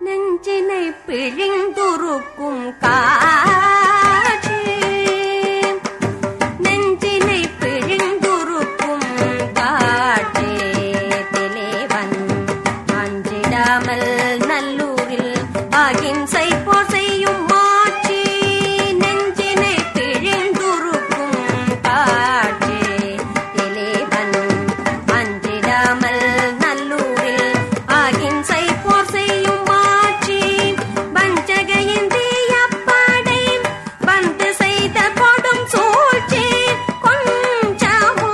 நெஞ்சினை பிழிந்துருக்கும் காட்சி நெஞ்சினை பிழிந்துருக்கும் காட்சி திலேவன் அஞ்சிடாமல் நல்லூரில் அகிம்சை போர் செய்யும் மாட்சி நெஞ்சினை பிழிந்துருக்கும் காட்சி திலேவன் அஞ்சிடாமல் நல்லூரில் அகிம்சை போர் செய்யும் மாட்சி வஞ்சக இந்திய படை வந்து செய்த கொடும் சூழ்ச்சி கொஞ்சமோ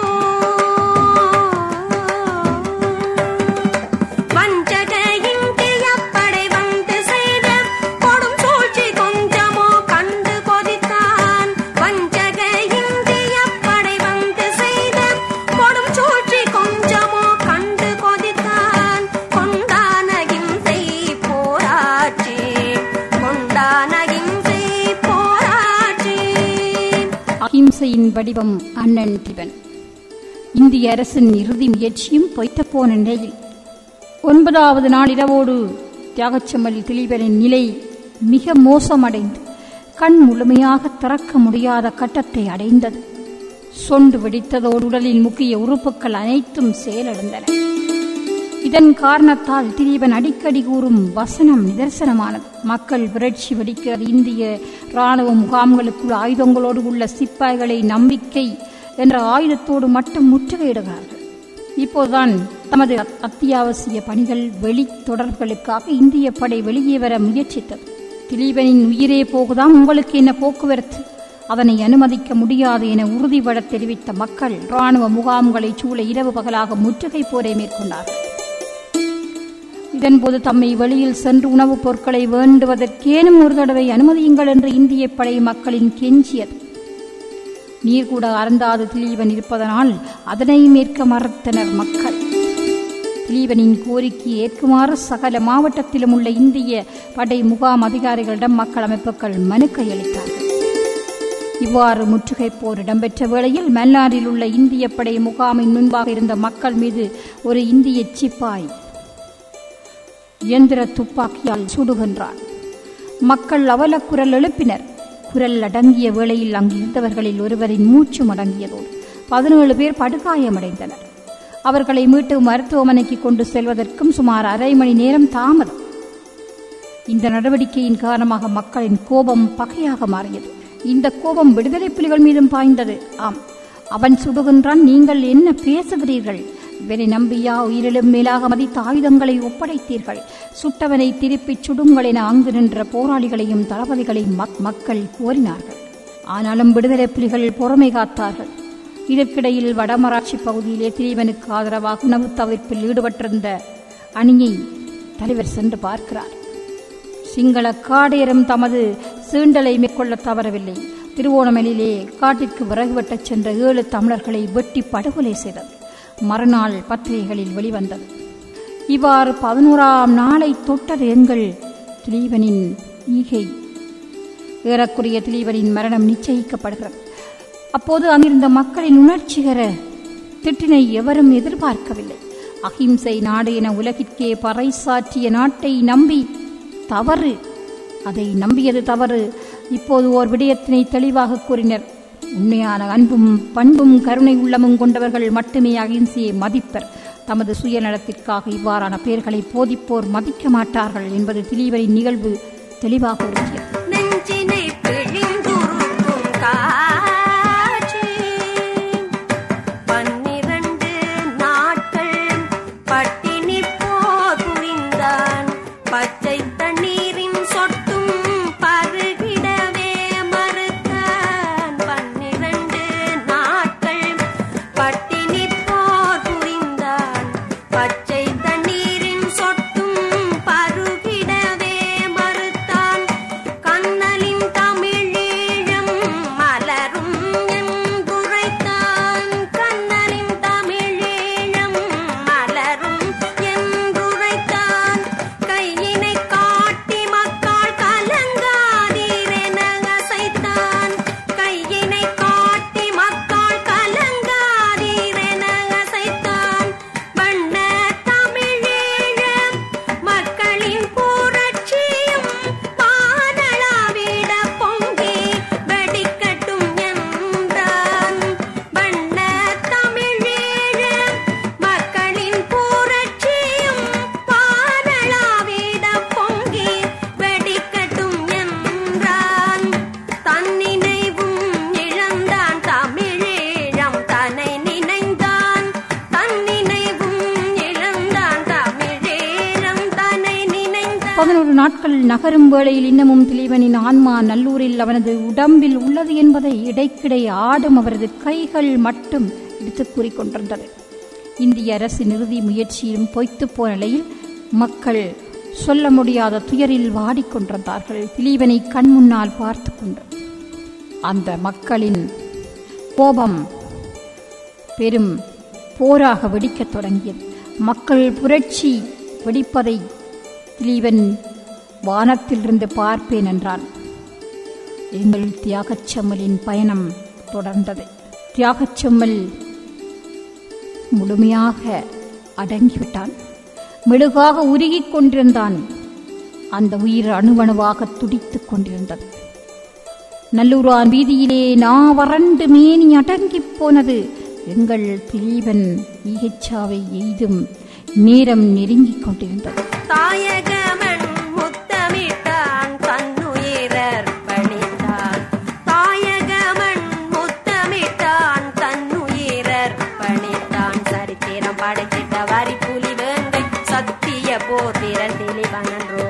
வஞ்சக இந்திய படை வந்து செய்த கொடும் சூழ்ச்சி கொஞ்சமோ கண்டு கொதித்தான் வஞ்சக இந்திய படை வந்து செய்த கொடும் சூழ்ச்சி கொஞ்சமோ கண்டு கொதித்தான் கொண்டான இம்சை போராட்சி கொண்டான இம்சை போராட்சி அகிம்சையின் வடிவம் அண்ணன் திவன் இந்திய அரசின் இறுதி முயற்சியும் பொய்த்தப் போன நிலையில் ஒன்பதாவது நாள் இரவோடு தியாகச்செம்மல் திலீபனின் நிலை மிக மோசமடைந்து கண் முழுமையாக திறக்க முடியாத கட்டத்தை அடைந்தது சொண்டு வெடித்ததோடு உடலின் முக்கிய உறுப்புகள் அனைத்தும் செயலிழந்தன இதன் காரணத்தால் திலீபன் அடிக்கடி கூறும் வசனம் நிதர்சனமானது மக்கள் புரட்சி வெடிக்க இந்திய ராணுவ முகாம்களுக்குள் ஆயுதங்களோடு உள்ள சிப்பாய்களை நம்பிக்கை என்ற ஆயுதத்தோடு மட்டும் முற்றுகையிடுகிறார்கள் இப்போதுதான் தமது அத்- அத்தியாவசிய பணிகள் வெளி தொடர்புகளுக்காக இந்திய படை வெளியே வர முயற்சித்தது திலீபனின் உயிரே போகுதாம் உங்களுக்கு என்ன போக்குவரத்து அதனை அனுமதிக்க முடியாது என உறுதிபட தெரிவித்த மக்கள் ராணுவ முகாம்களை சூழ இரவு பகலாக முற்றுகை போரை மேற்கொண்டார்கள் இதன்போது தம்மை வெளியில் சென்று உணவுப் பொருட்களை வேண்டுவதற்கேனும் ஒரு தடவை அனுமதியுங்கள் என்று இந்திய படை மக்களின் கெஞ்சியது நீர் கூட அருந்தாது திலீபன் இருப்பதனால் அதனையும் ஏற்க மறுத்தனர் மக்கள் திலீபனின் கோரிக்கையை ஏற்குமாறு சகல மாவட்டத்திலும் உள்ள இந்திய படை முகாம் அதிகாரிகளிடம் மக்கள் அமைப்புகள் மனு கையளித்தார்கள் இவ்வாறு முற்றுகை போர் இடம்பெற்ற வேளையில் மன்னாரில் உள்ள இந்திய படை முகாமின் முன்பாக இருந்த மக்கள் மீது ஒரு இந்திய சிப்பாய் இயந்திர துப்பாக்கியால் சுடுகின்றார் மக்கள் அவலக்குரல் எழுப்பினர் குரல் அடங்கிய வேளையில் அங்கிருந்தவர்களில் ஒருவரின் மூச்சு மடங்கியதோடு பதினேழு பேர் படுகாயமடைந்தனர் அவர்களை மீட்டு மருத்துவமனைக்கு கொண்டு செல்வதற்கும் சுமார் அரை மணி நேரம் தாமதம் இந்த நடவடிக்கையின் காரணமாக மக்களின் கோபம் பகையாக மாறியது இந்த கோபம் விடுதலை புலிகள் மீதும் பாய்ந்தது ஆம் அவன் சுடுகின்றான் நீங்கள் என்ன பேசுகிறீர்கள் இவனை நம்பியா உயிரிலும் மேலாக மதித்த ஆயுதங்களை ஒப்படைத்தீர்கள் சுட்டவனை திருப்பிச் சுடுங்கள் என அங்கு நின்ற போராளிகளையும் தளபதிகளையும் மக்- மக்கள் கோரினார்கள் ஆனாலும் விடுதலை புலிகள் பொறுமை காத்தார்கள் இதற்கிடையில் வடமராட்சி பகுதியிலே திலீபனுக்கு ஆதரவாக உணவு தவிர்ப்பில் ஈடுபட்டிருந்த அணியை தலைவர் சென்று பார்க்கிறார் சிங்கள காடையரும் தமது சீண்டலை மேற்கொள்ள தவறவில்லை திருவோணமலையிலே காட்டிற்கு விறகு வெட்டச் சென்ற ஏழு தமிழர்களை வெட்டி படுகொலை செய்தது மறுநாள் பத்திரிகைகளில் வெளிவந்தது இவ்வாறு பதினோராம் நாளை தொட்டது எங்கள் திலீபனின் ஈகை ஏறக்குறைய திலீபனின் மரணம் நிச்சயிக்கப்படுகிறது அப்போது அங்கிருந்த மக்களின் உணர்ச்சிகர திட்டினை எவரும் எதிர்பார்க்கவில்லை அகிம்சை நாடு என உலகிற்கே பறைசாற்றிய நாட்டை நம்பி தவறு அதை நம்பியது தவறு இப்போது ஓர் விடயத்தினை தெளிவாக கூறினர் உண்மையான அன்பும் பண்பும் கருணை உள்ளமும் கொண்டவர்கள் மட்டுமே அகிம்சையை மதிப்பர் தமது சுயநலத்திற்காக இவ்வாறான பெயர்களை போதிப்போர் மதிக்க மாட்டார்கள் என்பது திலீபரின் நிகழ்வு தெளிவாக உறுதியது நெஞ்சினை பிழிந்துருக்கும் காட்சி பன்னிரண்டு நாட்கள் பட்டினி போர் புரிந்தான் பச்சை தண்ணீரின் சொட்டும் பருகிடவே மறுத்தான் பன்னிரண்டு நாட்கள் பட்டினி போர் புரிந்தான் பச்சை தண்ணீரின் சொட்டும் பருகிடவே மறுத்தான் பதினோரு நாட்கள் நகரும் வேளையில் இன்னமும் திலீபனின் ஆன்மா நல்லூரில் அவனது உடம்பில் உள்ளது என்பதை இடைக்கிடை ஆடும் அவரது கைகள் மட்டும் எடுத்துக் கூறிக்கொண்டிருந்தது இந்திய அரசின் இறுதி முயற்சியிலும் பொய்த்துப் போன நிலையில் மக்கள் சொல்ல முடியாத துயரில் வாடிக்கொண்டிருந்தார்கள் திலீபனை கண் முன்னால் பார்த்து கொண்டு அந்த மக்களின் கோபம் பெரும் போராக வெடிக்கத் தொடங்கியது மக்கள் புரட்சி வெடிப்பதை திலீபன் வானத்திலிருந்து பார்ப்பேன் என்றான் எங்கள் தியாகச்செம்மலின் பயணம் தொடர்ந்தது தியாகச்செம்மல் முழுமையாக அடங்கிவிட்டான் மெழுகாக உருகிக் கொண்டிருந்தான் அந்த உயிர் அணுவணுவாக துடித்துக் கொண்டிருந்தது நல்லூரான் வீதியிலே நா வறண்டு மேனி அடங்கிப் போனது எங்கள் திலீபன் ஈகச்சாவை எய்தும் நேரம் நெருங்கிக் கொண்டிருந்தது தாயகமன் முத்தமிட்டான் தன்னுயிரர் பணித்தான் தாயகமன் முத்தமிட்டான் தன்னுயிரர் பணித்தான் சரித்திரம் படைத்திட்ட வரி புலி வேங்கை சத்திய போத்திரன் திலிவனன்றோ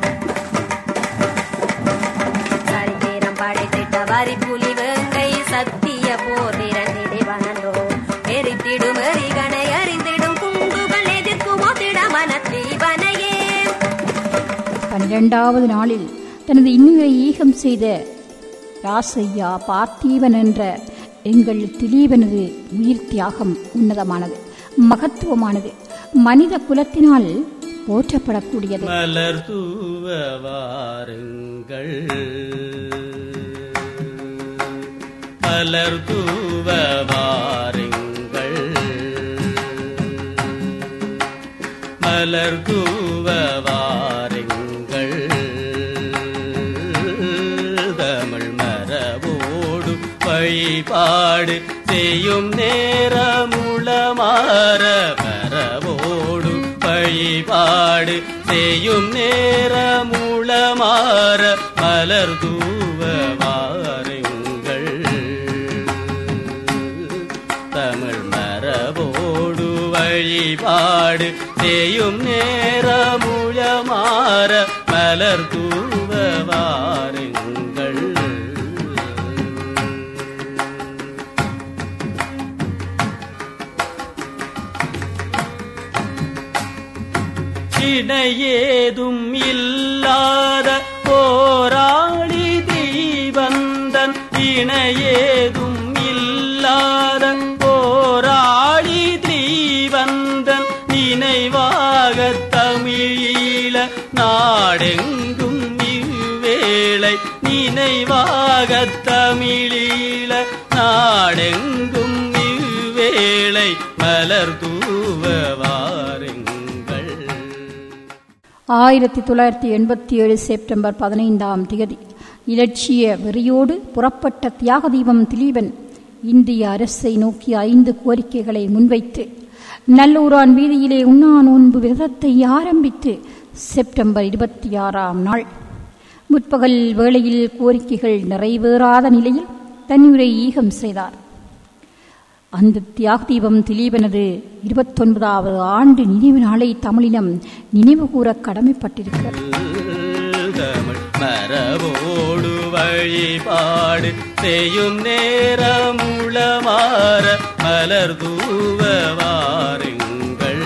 சரித்திரம் படைத்திட்ட வரி புலி வேங்கை சத்திய போத்திரன் திலிவனன்றோ எரித்திடும் எரிகனை அறிந்திடும் குண்டுகள் எதிர்க்குமோ திடமன தீவனையே பன்னிரண்டாவது நாளில் தனது இன்னுயிரை ஈகம் செய்த ராசையா பார்த்தீவன் என்ற எங்கள் திலீபனது உயிர் தியாகம் உன்னதமானது மகத்துவமானது மனித குலத்தினால் போற்றப்படக்கூடியது மலர் தூவ வாருங்கள் மலர் தூவ வாருங்கள் மலர் தூவ வாருங்கள் தமிழ் மரபோடு வழிபாடு செய்யும் நேரமுளமாற மரபோடு வழிபாடு செய்யும் நேரமுளமாற மலர் தூவ வாருங்கள் தமிழ் மரபோடு வழிபாடு செய்யும் நேரமுளமாற மலர் தூவ வாருங்கள் இணையேதும் இல்லாத போராளி தீவந்தன் இணையேதும் இல்லாத போராளி தீவந்தன் நினைவாக தமிழீழ நாடெங்கும் இவ்வேளை நினைவாக தமிழீழ நாடெங்கும் இவ்வேளை மலர் தூவ வாருங்கள் ஆயிரத்தி தொள்ளாயிரத்தி எண்பத்தி ஏழு செப்டம்பர் பதினைந்தாம் தேதி இலட்சிய வெறியோடு புறப்பட்ட தியாக தீபம் திலீபன் இந்திய அரசை நோக்கி ஐந்து கோரிக்கைகளை முன்வைத்து நல்லூரான் வீதியிலே உண்ணா நோன்பு விரதத்தை ஆரம்பித்து செப்டம்பர் இருபத்தி ஆறாம் நாள் முற்பகல் வேளையில் கோரிக்கைகள் நிறைவேறாத நிலையில் தன்னுரை ஈகம் செய்தார் அந்த தியாக தீபம் திலீபனது இருபத்தொன்பதாவது ஆண்டு நினைவு நாளை தமிழினம் நினைவு கூற கடமைப்பட்டிருக்கிறது தமிழ் மரபோடு வழிபாடு செய்யும் நேரமுளமாற மலர் தூவ வாருங்கள்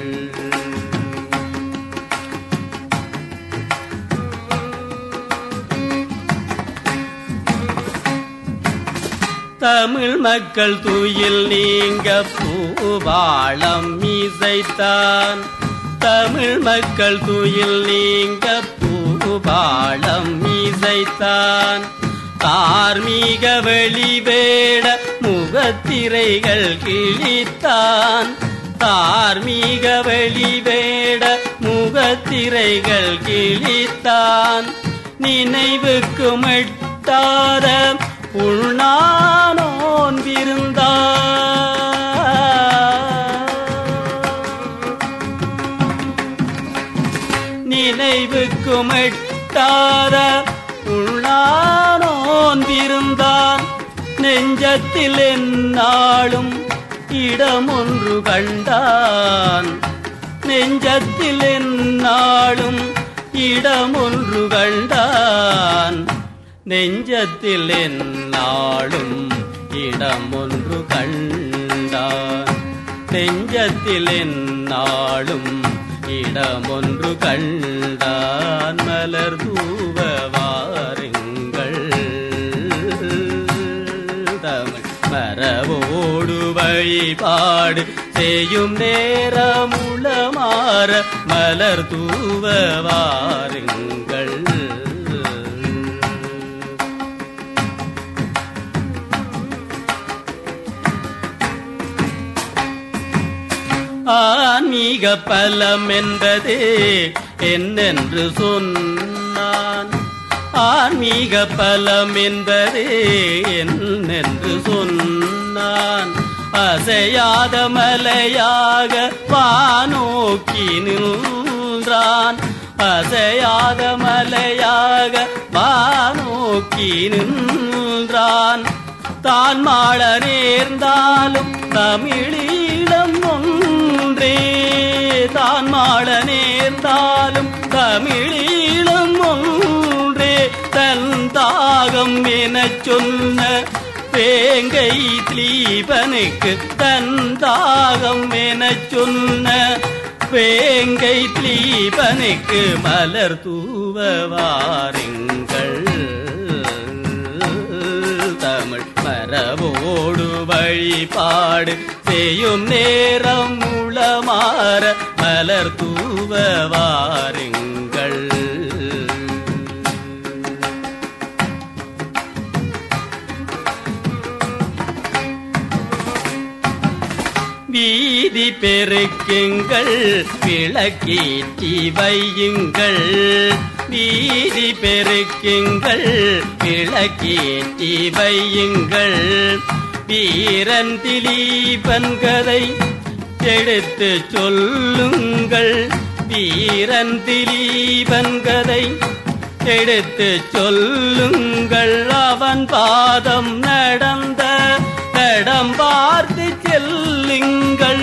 தமிழ் மக்கள் துயில் நீங்க பூவாளம் இசைத்தான் தமிழ் மக்கள் துயில் நீங்க பூபாளம் இசைத்தான் தார்மீக வெளிவேட முகத்திரைகள் கிழித்தான் தார்மீக வெளிவேட முகத்திரைகள் கிழித்தான் நினைவுக்கு மெட்டாத உள்நானோன் நினைவுக்கும் எட்டாத உள்ளானோன் இருந்தான் நெஞ்சத்தில் என்னாலும் இடமொன்று கண்டான் நெஞ்சத்தில் என்னாலும் இடமொன்று கண்டான் நெஞ்சத்தில் என்னாலும் இடமொன்று கண்டான் நெஞ்சத்தில் என்னாலும் இடமொன்று கண்டான் மலர் தூவ வாருங்கள் தமிழ் மரபோடு வழிபாடு செய்யும் நேரமுளமாற மலர் தூவ வாருங்கள் ஆன்மீக பலம் என்பதே என்னென்று சொன்னான் ஆன்மீக பலம் என்பதே என்னென்று சொன்னான் அசையாத மலையாக வானோக்கி நின்றான் அசையாத மலையாக வானோக்கி நின்றான் தான் மாள நேர்ந்தாலும் தமிழீழம் ஒன்றே தான் மாள நேர்ந்தாலும் தமிழீழம் ஒன்றே தன் தாகம் எனச் சொன்ன வேங்கை தீபனுக்கு தன் தாகம் எனச் சொன்ன வேங்கை தீபனுக்கு மலர் தூவ வாருங்கள் தமிழ் மரபோடு வழிபாடு செய்யும் நேரம் உளமாற மலர் தூவ வாருங்கள் வீதி பெருக்குங்கள் விளக்கீற்றி வையுங்கள் வீதி பெருக்குங்கள் விளக்கீற்றி வையுங்கள் வீரன் திலீபன் கதை எடுத்து சொல்லுங்கள் வீரன் திலீபன் கதை எடுத்து சொல்லுங்கள் அவன் பாதம் நடந்த தடம் பார்த்து செல்லுங்கள்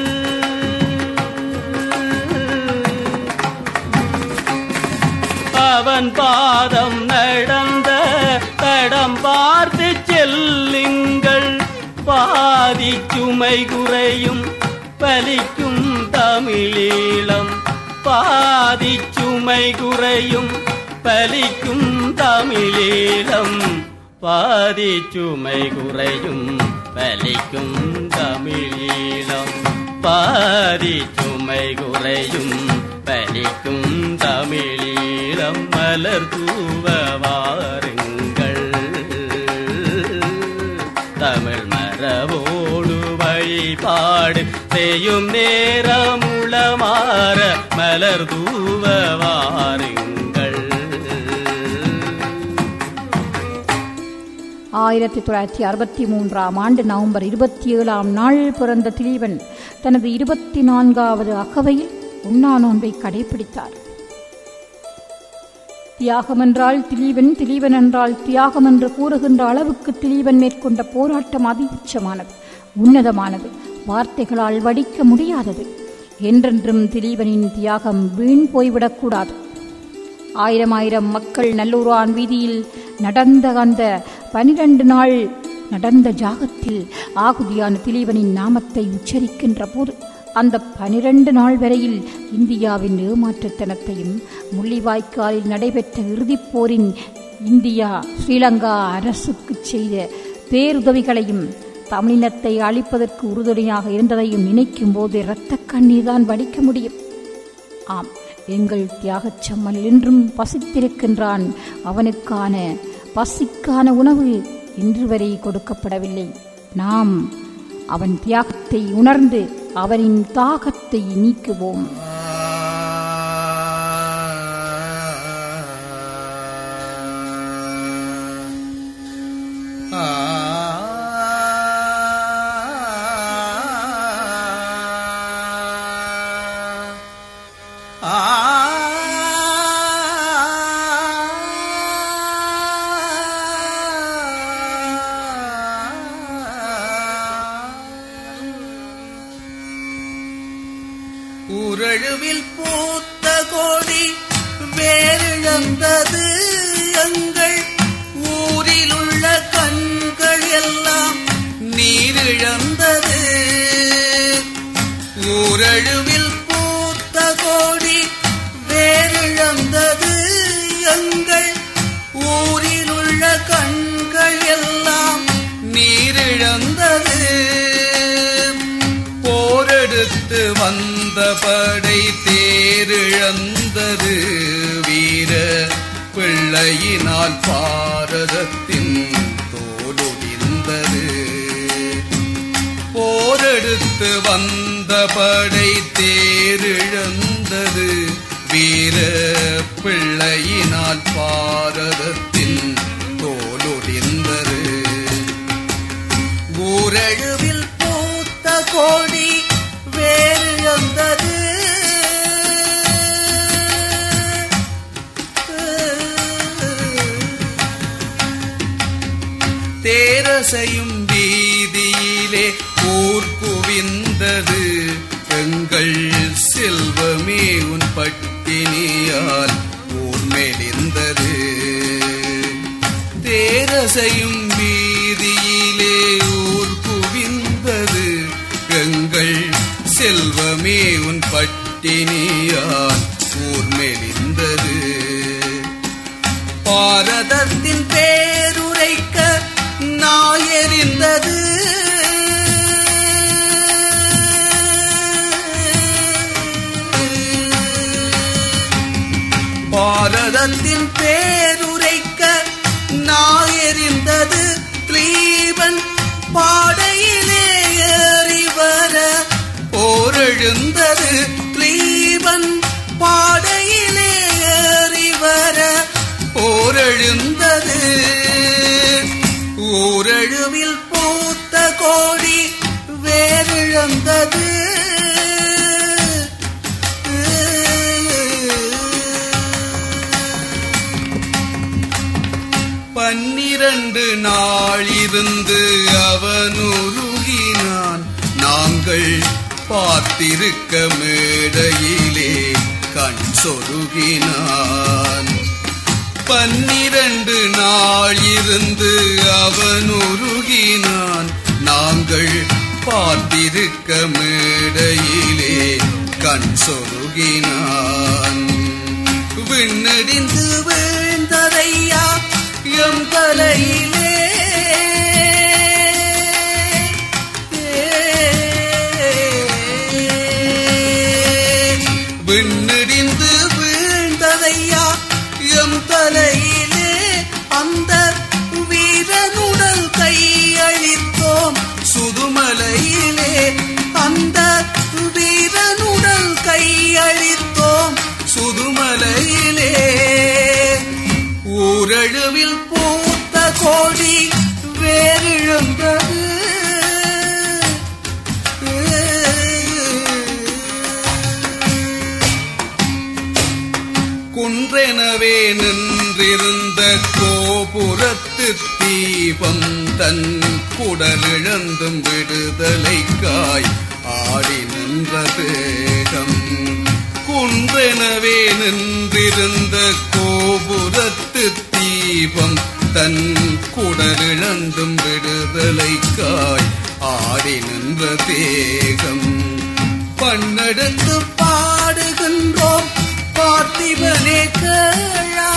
அவன் பாதம் நடந்த தடம் பார்த்து செல்லுங்கள் பாதி சுமை குறையும் பலிக்கும் தமிழீழம் பாதி சுமை குறையும் பலிக்கும் தமிழீழம் பாதி சுமை குறையும் பலிக்கும் தமிழீழம் பாதி சுமை குறையும் பலிக்கும் தமிழீழம் மலர் தூவ வாருங்கள் தமிழ் மரபோடு வழிபாடு செய்யும் நேரமுளமாற மலர் தூவ வாருங்கள் ஆயிரத்தி தொள்ளாயிரத்தி அறுபத்தி மூன்றாம் ஆண்டு நவம்பர் இருபத்தி ஏழாம் நாள் பிறந்த திலீபன் தனது இருபத்தி நான்காவது அகவையில் உண்ணா நோன்பை கடைபிடித்தார் தியாகம் என்றால் திலீபன் திலீபன் என்றால் தியாகம் என்று கூறுகின்ற அளவுக்கு திலீபன் மேற்கொண்ட போராட்டம் அதிஉச்சமானது உன்னதமானது வார்த்தைகளால் வடிக்க முடியாதது என்றென்றும் திலீபனின் தியாகம் வீண் போய்விடக்கூடாது ஆயிரம் ஆயிரம் மக்கள் நல்லூரான் வீதியில் நடந்த அந்த பனிரெண்டு நாள் நடந்த ஜாகத்தில் ஆகுதியான திலீபனின் நாமத்தை உச்சரிக்கின்ற போது அந்த பனிரெண்டு நாள் வரையில் இந்தியாவின் ஏமாற்றுத்தனத்தையும் முள்ளிவாய்க்காலில் நடைபெற்ற இறுதிப் போரின் இந்தியா ஸ்ரீலங்கா அரசுக்கு செய்த பேருதவிகளையும் தமிழினத்தை அழிப்பதற்கு உறுதுணையாக இருந்ததையும் நினைக்கும் போது இரத்த கண்ணீர் தான் வடிக்க முடியும் ஆம் எங்கள் தியாகச் செம்மல் என்றும் பசித்திருக்கின்றான் அவனுக்கான பசிக்கான உணவு இன்று வரை கொடுக்கப்படவில்லை நாம் அவன் தியாகத்தை உணர்ந்து அவனின் தாகத்தை நீக்குவோம் ஊரழுவில் பூத்த கோடி வே நீரிழந்தது எங்கள் ஊரில் உள்ள கண்கள் எல்லாம் நீரிழந்தது ஊரழுவில் பூத்த கோடி வேரிழந்தது எங்கள் ஊரில் உள்ள கண்கள் எல்லாம் நீரிழந்தது போரெடுத்து வந்த படை தேரிழந்தது வீர பிள்ளையினால் பாரதத்தின் தோலொடிந்தது போரெடுத்து வந்த படை தேரிழந்தது வீர பிள்ளையினால் பாரதத்தின் தோலொடிந்தது ஊரழுவில் பூத்த கோடி வேறிழந்தது தேரசையும் வீதியிலே ஊர் குவிந்தது எங்கள் செல்வமே உன் பட்டினியால் ஊர் மெலிந்தது தேரசையும் வீதியிலே ஊர் குவிந்தது எங்கள் செல்வமே உன் பட்டினியால் ஊர் மெலிந்தது பாரதத்தின் பேருரைக்க நாயறிந்தது பாரதத்தின் பேருரைக்க நாயறிந்தது திலீபன் பாடையிலே ஏறி வர போரெழுந்தது திலீபன் பாடையிலே ஏறி வர போரெழுந்தது ஊரழுவில் பூத்த கோடி வேறிழந்தது பன்னிரண்டு நாளிருந்து அவன் உருகினான் நாங்கள் பார்த்திருக்க மேடையிலே கண் சொருகினான் பன்னிரண்டு நாளிருந்து அவன் உருகினான் நாங்கள் பார்த்திருக்க மேடையிலே கண் சொருகினான் விண்ணடிந்து வீழ்ந்ததையா எம் தலையிலே விண்ணடிந்து வீழ்ந்ததையா எம் தலையிலே அந்த வீரனுடல் கையளித்தோம் சுதுமலையிலே அந்த வீரனுடல் கையளித்தோம் சுதுமலையிலே ஊரழுவில் பூத்த கோடி வேறிழந்தது குன்றெனவே நின்றிருந்த கோபுரத்து தீபம் தன் குடலிழந்தும் விடுதலைக்காய் ஆடி நின்ற தேகம் குன்றெனவே நின்றிருந்த கோபுரத்து தீபம் தன் குடலிழந்தும் விடுதலைக்காய் ஆடி நின்ற தேகம் பண்ணெடுத்து பாடுகின்றோம் பார்த்திபனே கேளா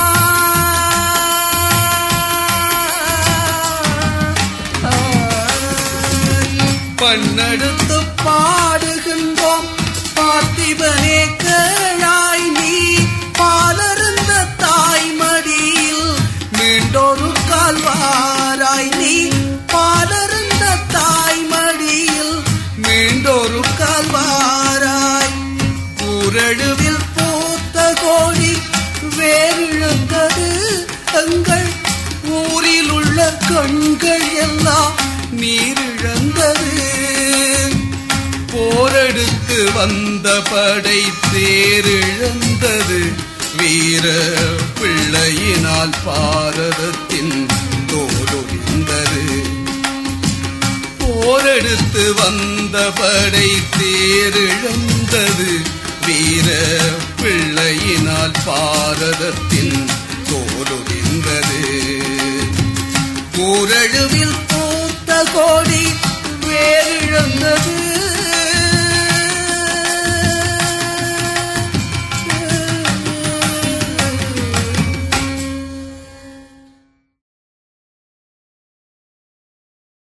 பண்ணெடுத்து பாடுகின்றோம் பார்த்திபனே கேளாய் நீ பாலருந்த தாய்மடியில் மீண்டொரு கால்வாராய் நீ பாலருந்த தாய்மடியில் மீண்டொரு கால்வாராய் ஊரழுவில் பூத்த கோடி வேறிழந்தது எங்கள் ஊரில் உள்ள கண்கள் எல்லாம் நீரிழந்தது போரெடுத்து வந்த படை தேரிழந்தது வீர பிள்ளையினால் பாரதத்தின் தோலொழிந்தது போரெடுத்து வந்த படை தேரிழந்தது வீர பிள்ளை பிள்ளையினால் பாரதத்தின் தோலுரிந்தது ஊரழுவில் பூத்த கோடி